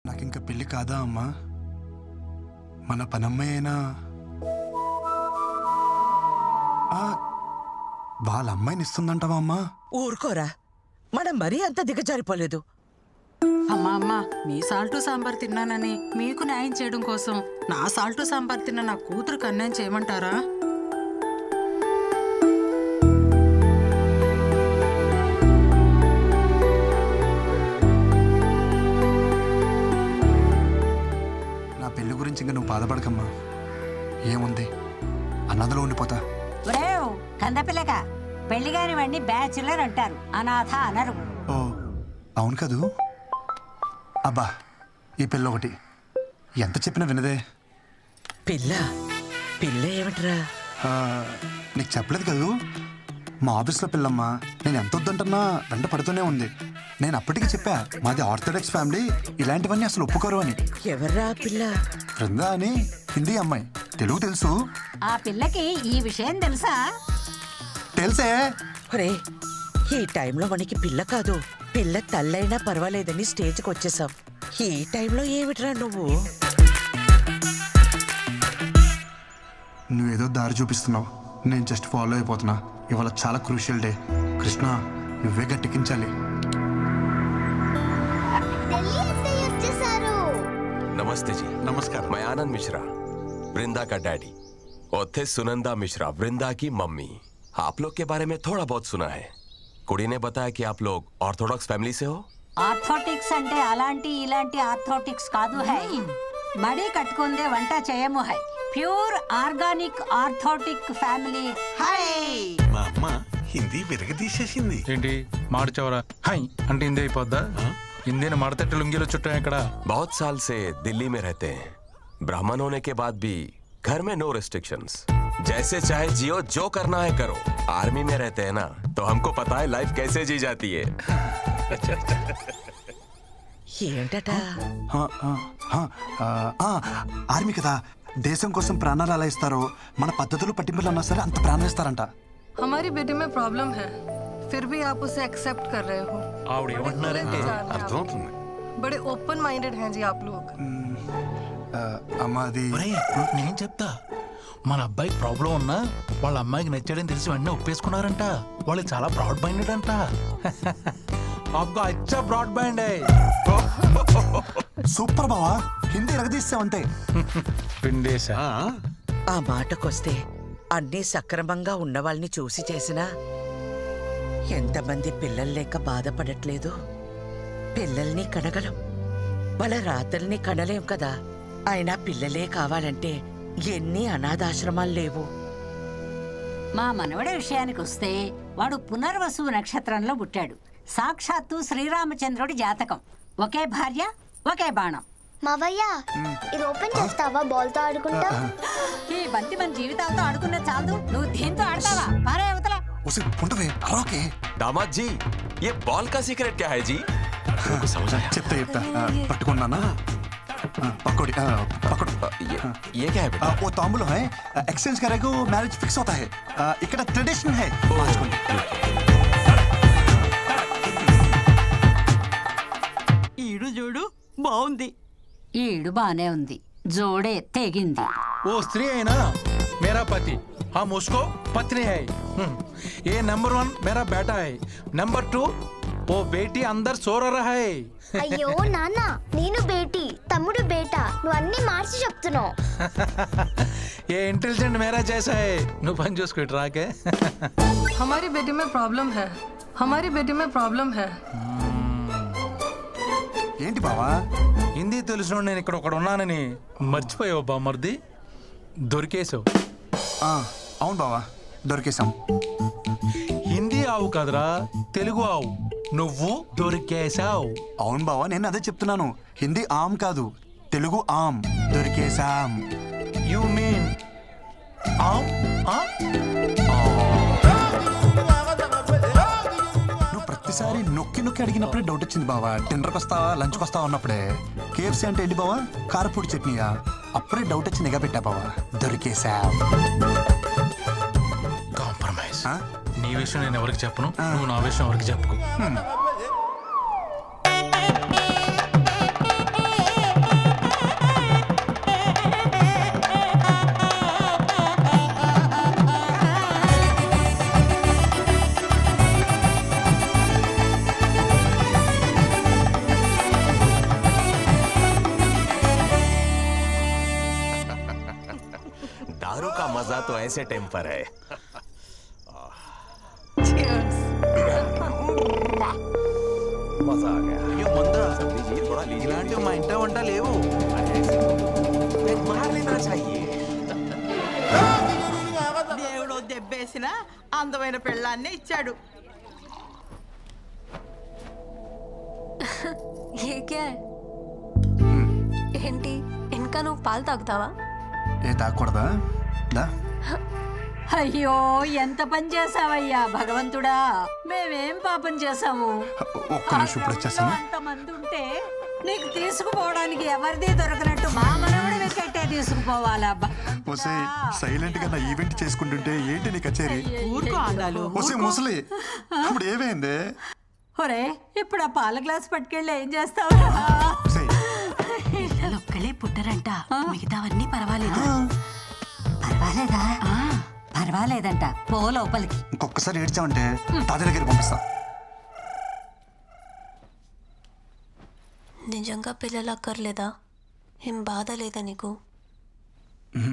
నాకు ఇంకా పెళ్లి కాదా అమ్మా మన పనమ్మాయి అయినా ఆ, వాళ్ళ అమ్మాయిని ఇస్తుందంటావా అమ్మా ఊరుకోరా మనం మరీ అంత దిగజారిపోలేదు అమ్మా అమ్మా మీ సాల్టు సాంబార్ తిన్నానని మీకు న్యాయం చేయడం కోసం నా సాల్టు సాంబార్ తిన్న నా కూతురు అన్యాయం చేయమంటారా నా పెళ్లి గురించి ఇంకా నువ్వు బాధపడకమ్మా ఏముంది అన్నదలో ఉండిపోతా ఒరేవ్ కందపిల్లగా పెళ్లి కాని వాడిని బ్యాచులర్ అంటారు అనాథ అనరు ఓ అవును కదూ అబ్బా ఈ పిల్ల ఒకటి ఎంత చెప్పినా వినదే పిల్ల పిల్ల ఏమిట్రా ఆ, నీకు చెప్పలేదు కదూ మా ఆఫీస్లో పిల్లమ్మ నేను ఎంత వద్దంటున్నా వెంట పడుతూనే ఉంది నేను అప్పటికి చెప్పా మాది ఆర్థోడాక్స్ ఫ్యామిలీ ఇలాంటివన్నీ అసలు ఒప్పుకోరు అని ఎవర్రా ఆ పిల్ల బృందా అని హిందీ అమ్మాయి తెలుగు తెలుసు ఆ పిల్లకి ఈ విషయం తెలుసా తెలుసే ఒరే ఈ టైంలో మనకి పిల్ల కాదు పిల్ల తల్లైనా పర్వాలేదని స్టేజ్కి వచ్చేసాం ఈ టైంలో ఏమిట్రా నువ్వు నువ్వేదో దారి చూపిస్తున్నావు నేను జస్ట్ ఫాలో అయిపోతున్నా ఇవాళ చాలా క్రూషియల్ డే కృష్ణ నువ్వే గట్టెక్కించాలి ఢిల్లీ ఎస్ఐ వచ్చేసారు नमस्ते जी नमस्कार। मैं आनंद मिश्रा वृंदा का डैडी और थे सुनंदा मिश्रा वृंदा की मम्मी आप लोग के बारे में थोड़ा बहुत सुना है कुड़ी ने बताया कि आप लोग ऑर्थोडॉक्स फैमिली से हो ఆర్థోటిక్స్ అంటే అలాంటి ఇలాంటి ఆర్థోటిక్స్ కాదు హై మడి కట్టుకుందే వంట చేయము హై ప్యూర్ ఆర్గానిక్ ఆర్థోటిక్ ఫ్యామిలీ హై మా అమ్మ హిందీ విరగదీసేసింది ఏంటి మాడిచవరా హై అంటే హిందీ అయిపోద్దా హిందీని మడతట్టి లుంగీలో చుట్టాం ఇక్కడ बहुत साल से दिल्ली में रहते हैं ब्राह्मण होने के बाद भी घर में नो रिस्ट्रिक्शंस जैसे चाहे जियो जो करना है करो आर्मी में रहते हैं ना तो हमको पता है लाइफ कैसे जी जाती है ఏంటట హా, హా, హా, ఆ, ఆ, ఆర్మీ కదా దేశం కోసం ప్రాణాలు ఎలా ఇస్తారో మన పద్ధతులు పట్టింపులు అన్నా సరే అంత ప్రాణం ఇస్తారంట हमारी बेटी में प्रॉब्लम है फिर भी आप उसे एक्सेप्ट कर रहे हो ఆవిడ ఏమంటున్నారంటే అర్థమవుతుంది बड़े ओपन माइंडेड हैं जी आप लोग ఆ, అమ్మ అది ఒరేయ్, నేను చెప్తా మన అబ్బాయికి ప్రాబ్లం ఉన్నా వాళ్ళ అమ్మాయికి నచ్చాడని తెలిసి వెంటనే ఒప్పేసుకున్నారంట వాళ్ళు చాలా బ్రాడ్ మైండెడ్ అంట అబ్బా అచ్చా బ్రాడ్ మైండ్ సూపర్ బావా హిందీ ఎరగదీస్తావంతే పిండేశా ఆ మాటకొస్తే అన్నీ సక్రమంగా ఉన్న వాళ్ళని చూసి చేసినా ఎంతమంది పిల్లలు లేక బాధపడట్లేదు పిల్లల్ని కనగలం వాళ్ళ రాతల్ని కనలేం కదా అయినా పిల్లలే కావాలంటే ఎన్ని అనాథాశ్రమాలు లేవు మా మనవడి విషయానికి వస్తే వాడు పునర్వసు నక్షత్రంలో పుట్టాడు సాక్షాత్తు శ్రీరామచంద్రుడి జాతకం ఒకే భార్య ఒకే బాణం మావయ్య ఇది ఓపెన్ చేస్తావా బాల్ తో ఆడుకుంటా ఈ బంతి మన జీవితాలతో ఆడుకున్న చాలదు నువ్వు దీంతో ఆడతావా పారే అవతల ఉసి ఉండవే అరవకే दामाद जी ये बॉल का सीक्रेट क्या है जी मेरे को समझ आया చెప్తా చెప్తా ఆ, పట్టుకున్నానా ఆ, పక్కోడి ఆ, పక్కోడి अ, ये ये क्या है ఆ, बेटा ఓ తాంబూలం హై ఎక్స్చేంజ్ కరేగో మ్యారేజ్ ఫిక్స్ అవుతా హై ఆ, ఇక్కడ ట్రెడిషన్ హై మార్చుకోండి ఈడు చూడు బాగుంది ఈడు బానే ఉంది జోడే తెగింది वो स्त्री है ना मेरा पति हम उसको पत्नी है हम्म, ये नंबर वन मेरा बेटा है नंबर टू वो बेटी अंदर सो रहा है అయ్యో నాన్న నేను బేటీ తమ్ముడు బేటా నువ్వు అన్ని మార్చి చెప్తున్నావు ये इंटेलिजेंट मेरा जैसा है నువ్వు పని చూసుకో ఇటు రాకే हमारी बेटी में प्रॉब्लम है हमारी बेटी में प्रॉब्लम है ఏంటి బావా హిందీ తెలిసిన నేను ఇక్కడ ఒకడు ఉన్నానని మర్చిపోయావు బామ్మర్ది దొరికేసావు ఆ, అవును బావా దొరికేశాం హిందీ ఆవు కదరా తెలుగు ఆవు నువ్వు దొరికేసావు అవును బావా నేను అదే చెప్తున్నాను హిందీ ఆమ్ కాదు తెలుగు ఆమ్ దొరికేశాం యు మీన్ ఆవు ఆ? నువ్వు ప్రతిసారి నొక్కి నొక్కి అడిగినప్పుడే డౌట్ వచ్చింది బావా డిన్నర్కి వస్తావా లంచ్కి వస్తావా అన్నప్పుడే కేఎఫ్సీ అంటే ఏంటి బావా కారపూడి చట్నీయా అప్పుడే డౌట్ వచ్చి నిఘా పెట్టా బావా దొరికేశాం కాంప్రమైజ్ ఆ? నీ విషయం నేను ఎవరికి చెప్పను నువ్వు నా విషయం ఎవరికి చెప్పుకో मजा तो ऐसे टेम्पर है मजा आ गया అయ్యో ముందా सब लीजिए थोड़ा लीजिए ఇలాంటివి మా ఇంట వంట లేవు एक मार लेना चाहिए దేవుడు దెబ్బేసిన అందమైన పెళ్ళాన్ని ఇచ్చాడు ఏ క్యా ఏంటి ఇంకా నువ్వు పాలు తాగుతావా ఏ తాగకూడదా దా అయ్యో ఎంత పని చేసావయ్యా భగవంతుడా మేమేం పాపం చేసాము ఒక్క నిమిషం ఇప్పుడు వచ్చేస్తాను అంతమంది ఉంటే నీకు తీసుకుపోవడానికి ఎవరిది దొరకనట్టు మా మనవడి వెకెట్టే తీసుకుపోవాలా ఒసే సైలెంట్ గా నా ఈవెంట్ చేసుకుంటుంటే ఏంటి నీ కచేరీ ఊరుకో ఆండాలు ఒసే ముసలి ఇప్పుడు ఏమైంది ఒరే ఇప్పుడు ఆ పాల గ్లాస్ పట్టుకెళ్ళి ఏం చేస్తావురా ఒసే ఒక్కళ్ళే పుట్టరంట మిగతావన్నీ పర్వాలేదు పర్వాలేదా పర్వాలేదంట పో లోపలికి ఇంకొకసారి ఏడ్చామంటే తాత దగ్గర పంపిస్తా నిజంగా పిల్లలు అక్కర్లేదా ఏం బాధ లేదా నీకు మ్మ్.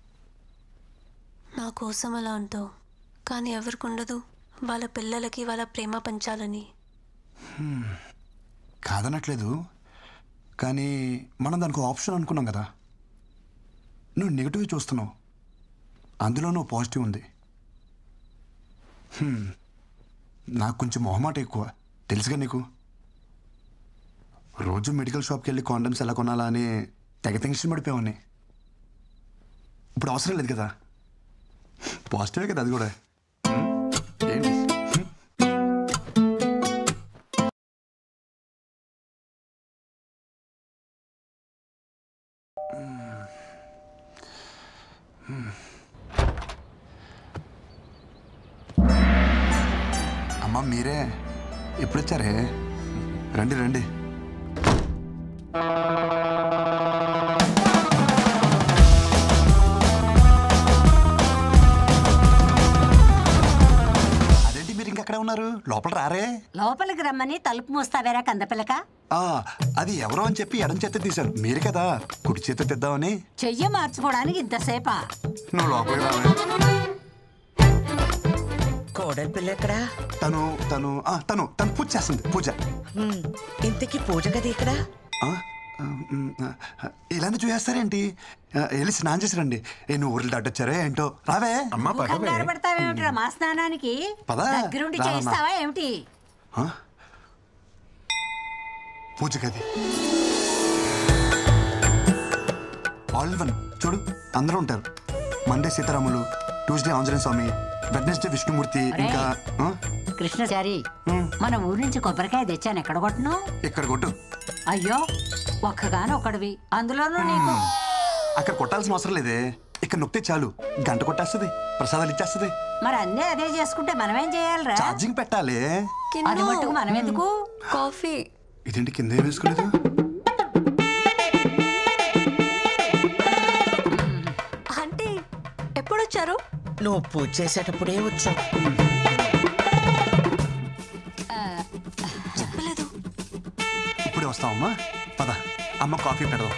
నా కోసం అలా అంటావు కానీ ఎవరికి ఉండదు వాళ్ళ పిల్లలకి వాళ్ళ ప్రేమ పంచాలని హ్మ్. కాదనట్లేదు కానీ మనం దానికి ఆప్షన్ అనుకున్నాం కదా నువ్వు నెగిటివ్ చూస్తున్నావు అందులో నువ్వు పాజిటివ్ ఉంది హ్మ్. నాకు కొంచెం మొహమాట ఎక్కువ తెలుసుగా నీకు రోజు మెడికల్ షాప్కి వెళ్ళి కాండమ్స్ ఎలా కొనాలా అని తెగ టెన్షన్ పడిపోయావని ఇప్పుడు అవసరం లేదు కదా పాజిటివే కదా అది కూడా హ్మ్? ఏంటి అమ్మ మీరే ఎప్పుడు వచ్చారే రండి రండి అదేంటి మీరు ఇంకెక్కడే ఉన్నారు లోపల రారే లోపలికి రమ్మని తలుపు మూస్తావేరా కందపిల్లక ఆ, అది ఎవరో అని చెప్పి ఎడం చేత తీశారు మీరు కదా కుడి చేత తెద్దామని చెయ్యి మార్చుకోవడానికి ఇంతసేపా నువ్వు లోపలికి రావే కోడలి పిల్ల ఎక్కడా తను తను ఆ, తను తను పూజ చేస్తుంది పూజ హ్మ్, ఇంతకీ పూజ గది ఇక్కడ ఆ, ఆ, మ్, ఆ, ఇలానే చూసేస్తారేంటి ఆ, వెళ్ళి స్నానం చేసి రండి ఏ నువ్వు ఊర్లు దాటొచ్చారే ఏంటో రావే అమ్మా కంగారు పడతావేమిట్రా మా స్నానానికి పద, దగ్గరుండి రా అమ్మా. చేస్తావా ఏమిటి పూజ గది ఆల్ వన్ చూడు అందరూ ఉంటారు Monday Sitaramulu Tuesday Anjaneya Swami Wednesday Vishnumurthy అరే. ఇంకా ఆ, కృష్ణచారి మన ఊరి నుంచి కొబ్బరికాయ తెచ్చాను ఎక్కడ కొట్టను ఇక్కడ కొట్టు అయ్యో ఒక్కగాను ఒకడివి అందులోనూ నీకు అక్కడ కొట్టాల్సిన అవసరం లేదే ఇక్కడ నొక్కితే చాలు గంట కొట్టేస్తుంది ప్రసాదాలు ఇచ్చేస్తుంది మరి అన్నీ అదే చేసుకుంటే మనమేం చేయాలిరా ఛార్జింగ్ పెట్టాలి అది మట్టుకు మనం ఎందుకు కాఫీ ఇదేంటి కింద ఏం వేసుకోలేదు ఆంటీ ఎప్పుడొచ్చారు నువ్వు పూజ చేసేటప్పుడే వచ్చావు చెప్పలేదు ఇప్పుడే వస్తావమ్మా పద అమ్మ కాఫీ పెడదాం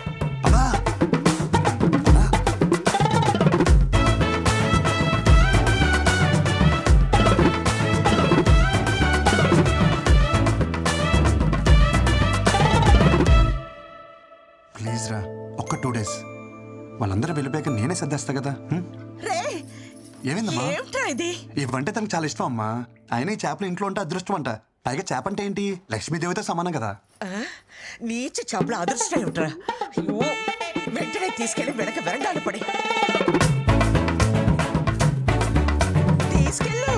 ప్లీజ్ రా ఒక్క టూ డేస్ వాళ్ళందరూ వెళ్ళిపోయాక నేనే సర్దేస్తా కదా హ్మ్? రే ఏమైందమ్మా ఏమిట్రా ఇది ఇవంటే తనకు చాలా ఇష్టం అమ్మా ఆయన ఈ చేపలు ఇంట్లో ఉంటే అదృష్టం అంట పైగా చేప అంటే ఏంటి లక్ష్మీదేవితో సమానం కదా ఆ? నీచి చేపల అదృష్టం ఏమిట్రా అయ్యో వెంటనే తీసుకెళ్లి వెనక వెరండాలు పడి తీసుకెళ్ళు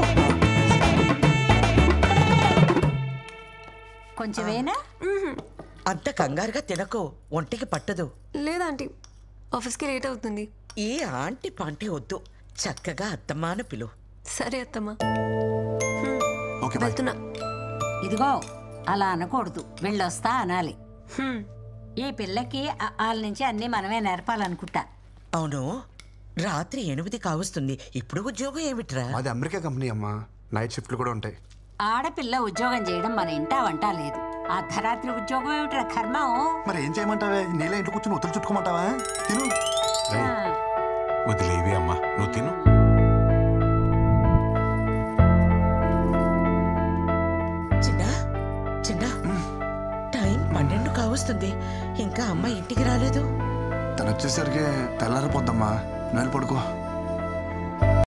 కొంచెమేనా అంత కంగారుగా తినకు ఒంటికి పట్టదు లేదాంటీ ఆఫీస్కి లేట్ అవుతుంది ఈ ఆంటీ పాంటీ వద్దు చక్కగా అత్తమ్మాన పిలు సరే అత్తమ్మా ఓకే వెళ్తున్నా ఇదిగో అలా అనకూడదు వెళ్ళొస్తా అనాలి ఈ పిల్లకి ఆ- వాళ్ళ నుంచి అన్ని మనమే నేర్పాలనుకుంటా అవును రాత్రి ఎనిమిది కావస్తుంది ఇప్పుడు ఉద్యోగం ఏమిట్రా మాది అమెరికా కంపెనీ అమ్మా నైట్ షిఫ్ట్లు కూడా ఉంటాయి ఆడపిల్ల ఉద్యోగం చేయడం మన ఇంటా వంట లేదు అర్ధరాత్రి ఉద్యోగం ఏమిట్రా కర్మం మరి ఏం చేయమంటావే నీళ్ళ ఇంట్లో కూర్చొని ఒత్తులు చుట్టుకోమంటావా తిను వదిలేవి అమ్మా నువ్వు నువ్వు తిను చిన్న చిన్న టైం పన్నెండు కావస్తుంది ఇంకా అమ్మ ఇంటికి రాలేదు తను వచ్చేసరికి తెల్లారిపోద్దమ్మా నువ్వు వెళ్ళి పడుకో